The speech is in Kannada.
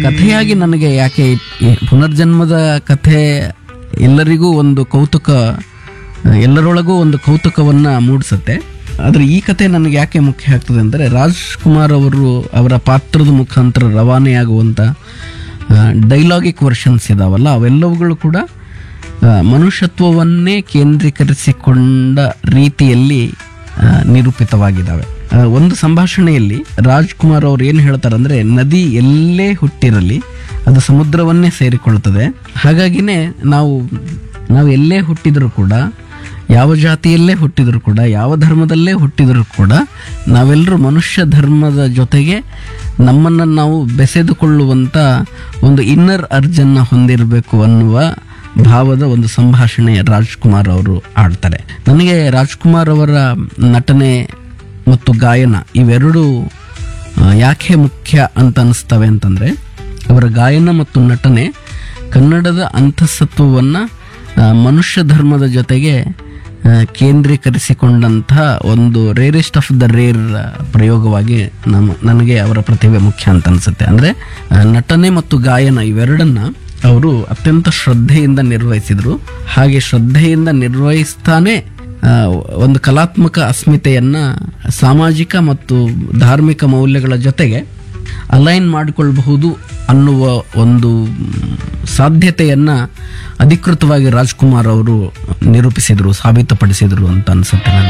ಕಥೆಯಾಗಿ ನನಗೆ ಯಾಕೆ ಈ ಪುನರ್ಜನ್ಮದ ಕಥೆ ಎಲ್ಲರಿಗೂ ಒಂದು ಕೌತುಕ ಎಲ್ಲರೊಳಗೂ ಒಂದು ಕೌತುಕವನ್ನು ಮೂಡಿಸುತ್ತೆ ಆದರೆ ಈ ಕತೆ ನನಗೆ ಯಾಕೆ ಮುಖ್ಯ ಆಗ್ತದೆ ಅಂದರೆ ರಾಜ್ಕುಮಾರ್ ಅವರು ಅವರ ಪಾತ್ರದ ಮುಖಾಂತರ ರವಾನೆಯಾಗುವಂಥ ಡೈಲಾಗಿಕ್ ವರ್ಷನ್ಸ್ ಇದಾವಲ್ಲ ಅವೆಲ್ಲವುಗಳು ಕೂಡ ಆ, ಮನುಷ್ಯತ್ವವನ್ನೇ ಕೇಂದ್ರೀಕರಿಸಿಕೊಂಡ ರೀತಿಯಲ್ಲಿ ಆ, ನಿರೂಪಿತವಾಗಿದ್ದಾವೆ ಆ, ಒಂದು ಸಂಭಾಷಣೆಯಲ್ಲಿ ರಾಜ್ಕುಮಾರ್ ಅವ್ರು ಏನು ಹೇಳ್ತಾರೆ ಅಂದರೆ ನದಿ ಎಲ್ಲೇ ಹುಟ್ಟಿರಲಿ ಅದು ಸಮುದ್ರವನ್ನೇ ಸೇರಿಕೊಳ್ಳುತ್ತದೆ ಹಾಗಾಗಿನೇ ನಾವು ನಾವು ಎಲ್ಲೇ ಹುಟ್ಟಿದರೂ ಕೂಡ ಯಾವ ಜಾತಿಯಲ್ಲೇ ಹುಟ್ಟಿದರೂ ಕೂಡ ಯಾವ ಧರ್ಮದಲ್ಲೇ ಹುಟ್ಟಿದರೂ ಕೂಡ ನಾವೆಲ್ಲರೂ ಮನುಷ್ಯ ಧರ್ಮದ ಜೊತೆಗೆ ನಮ್ಮನ್ನು ನಾವು ಬೆಸೆದುಕೊಳ್ಳುವಂಥ ಒಂದು ಇನ್ನರ್ ಅರ್ಜನ್ನ ಹೊಂದಿರಬೇಕು ಅನ್ನುವ ಭಾವದ ಒಂದು ಸಂಭಾಷಣೆ ರಾಜ್ಕುಮಾರ್ ಅವರು ಆಡ್ತಾರೆ ನನಗೆ ರಾಜ್ಕುಮಾರ್ ಅವರ ನಟನೆ ಮತ್ತು ಗಾಯನ ಇವೆರಡು ಆ, ಯಾಕೆ ಮುಖ್ಯ ಅಂತ ಅನಿಸ್ತವೆ ಅಂತಂದರೆ ಅವರ ಗಾಯನ ಮತ್ತು ನಟನೆ ಕನ್ನಡದ ಅಂತಸತ್ವವನ್ನು ಮನುಷ್ಯ ಧರ್ಮದ ಜೊತೆಗೆ ಆ, ಕೇಂದ್ರೀಕರಿಸಿಕೊಂಡಂತಹ ಒಂದು ರೇರೆಸ್ಟ್ ಆಫ್ ದ ರೇರ್ ಪ್ರಯೋಗವಾಗಿ ನಮ್ಮ ನನಗೆ ಅವರ ಪ್ರತಿಭೆ ಮುಖ್ಯ ಅಂತ ಅನಿಸುತ್ತೆ ಅಂದರೆ ನಟನೆ ಮತ್ತು ಗಾಯನ ಇವೆರಡನ್ನ ಅವರು ಅತ್ಯಂತ ಶ್ರದ್ಧೆಯಿಂದ ನಿರ್ವಹಿಸಿದರು ಹಾಗೆ ಶ್ರದ್ಧೆಯಿಂದ ನಿರ್ವಹಿಸ್ತಾನೆ ಆ, ಒಂದು ಕಲಾತ್ಮಕ ಅಸ್ಮಿತೆಯನ್ನ ಸಾಮಾಜಿಕ ಮತ್ತು ಧಾರ್ಮಿಕ ಮೌಲ್ಯಗಳ ಜೊತೆಗೆ ಅಲೈನ್ ಮಾಡಿಕೊಳ್ಳಬಹುದು ಅನ್ನುವ ಒಂದು ಸಾಧ್ಯತೆಯನ್ನ ಅಧಿಕೃತವಾಗಿ ರಾಜ್ಕುಮಾರ್ ಅವರು ನಿರೂಪಿಸಿದರು ಸಾಬೀತುಪಡಿಸಿದರು ಅಂತ ಅನ್ಸುತ್ತೆ ನನಗೆ